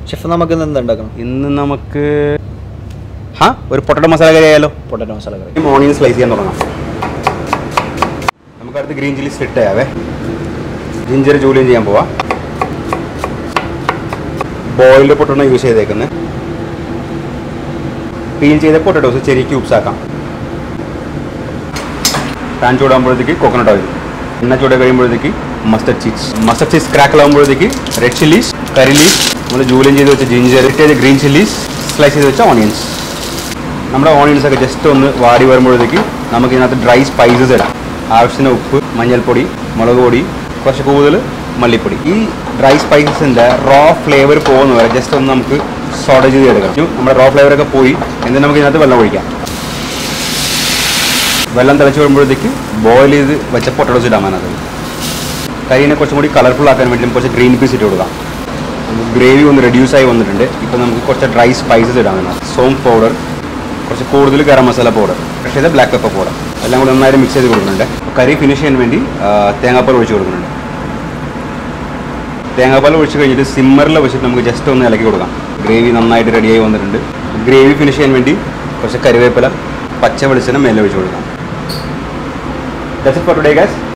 chef നമുക്ക് ഇന്ന് എന്താ ഉണ്ടാക്കണം ഇന്ന് നമുക്ക് ഹാ ഒരു പൊട്ടറ്റോ മസാല കറി ആയാലോ പൊട്ടറ്റോ മസാല കറി ഓണിയൻ സ്ലൈസ് ചെയ്യാൻ തുടങ്ങാം നമുക്ക് അടുത്ത് green chilli set ചെയ്യാവേ ginger Julian ചെയ്യാൻ പോവാം ബോയിൽഡ് പൊട്ടറ്റോ യൂസ് ചെയ്തേക്കുന്നത് പീൽ ചെയ്ത പൊട്ടറ്റോസ് ചെറിയ ക്യൂബ്സ് ആക്കാം പാൻ ചൂടാകുമ്പോഴത്തേക്ക് കോക്കനട്ട് ഓയിൽ എണ്ണ ചൂട് കഴിയുമ്പോഴത്തേക്ക് mustard cheese mustard cheese crackle ആകുമ്പോഴത്തേക്ക് റെഡ് ചില്ലീസ് കറി ലീസ് നമ്മൾ ജൂലിയൻ ചെയ്ത് വെച്ച ജിഞ്ചർ ചെയ്ത ഗ്രീൻ ചില്ലീസ് സ്ലൈസ് ചെയ്ത് വെച്ച ഓണിയൻസ് നമ്മുടെ ഓണിയൻസ് ഒക്കെ ജസ്റ്റ് ഒന്ന് വാടി വരുമ്പോഴത്തേക്ക് നമുക്ക് ഇതിനകത്ത് ഡ്രൈ സ്പൈസസ് ഇടാം ആവശ്യത്തിന് ഉപ്പ് മഞ്ഞൾപ്പൊടി മുളക് പൊടി കുറച്ച് കൂടുതൽ മല്ലിപ്പൊടി ഈ ഡ്രൈ സ്പൈസസിൻ്റെ റോ ഫ്ലേവർ പോകുന്ന വരെ ജസ്റ്റ് ഒന്ന് നമുക്ക് സോഡ ചെയ്ത് എടുക്കാം ഇനി നമ്മുടെ റോ ഫ്ലേവർ ഒക്കെ പോയി എന്നിട്ട് നമുക്ക് ഇതിനകത്ത് വെള്ളം ഒഴിക്കാം വെള്ളം തിളച്ച് വരുമ്പോഴത്തേക്ക് ബോയിൽ ചെയ്ത് വെച്ച പൊട്ടറ്റോസ് ഇടാൻ അതിനകത്ത് കരീനെ കുറച്ചും കൂടി കളർഫുൾ ആക്കാൻ വേണ്ടി നമുക്ക് കുറച്ച് ഗ്രീൻ പീസ് ഇട്ട് കൊടുക്കാം ഗ്രേവി ഒന്ന് റെഡ്യൂസ് ആയി വന്നിട്ടുണ്ട് ഇപ്പോൾ നമുക്ക് കുറച്ച് ഡ്രൈ സ്പൈസസ് ഇടാൻ വേണം സോം പൗഡർ കുറച്ച് കൂടുതൽ ഗരം മസാല പൗഡർ പക്ഷേ ഇത് ബ്ലാക്ക് പെപ്പർ പൗഡർ എല്ലാം കൂടി നന്നായിട്ട് മിക്സ് ചെയ്ത് കൊടുക്കുന്നുണ്ട് കറി ഫിനിഷ് ചെയ്യാൻ വേണ്ടി ആ, തേങ്ങാപ്പാൽ ഒഴിച്ച് കൊടുക്കുന്നുണ്ട് തേങ്ങാപ്പാൽ ഒഴിച്ച് കഴിഞ്ഞിട്ട് സിമ്മറിൽ വെച്ചിട്ട് നമുക്ക് ജസ്റ്റ് ഒന്ന് ഇളക്കി കൊടുക്കാം ഗ്രേവി നന്നായിട്ട് റെഡിയായി വന്നിട്ടുണ്ട് ഗ്രേവി ഫിനിഷ് ചെയ്യാൻ വേണ്ടി കുറച്ച് കറിവേപ്പില പച്ച വെളിച്ചെണ്ണ മേലെ ഒഴിച്ച് കൊടുക്കാം that's it for today guys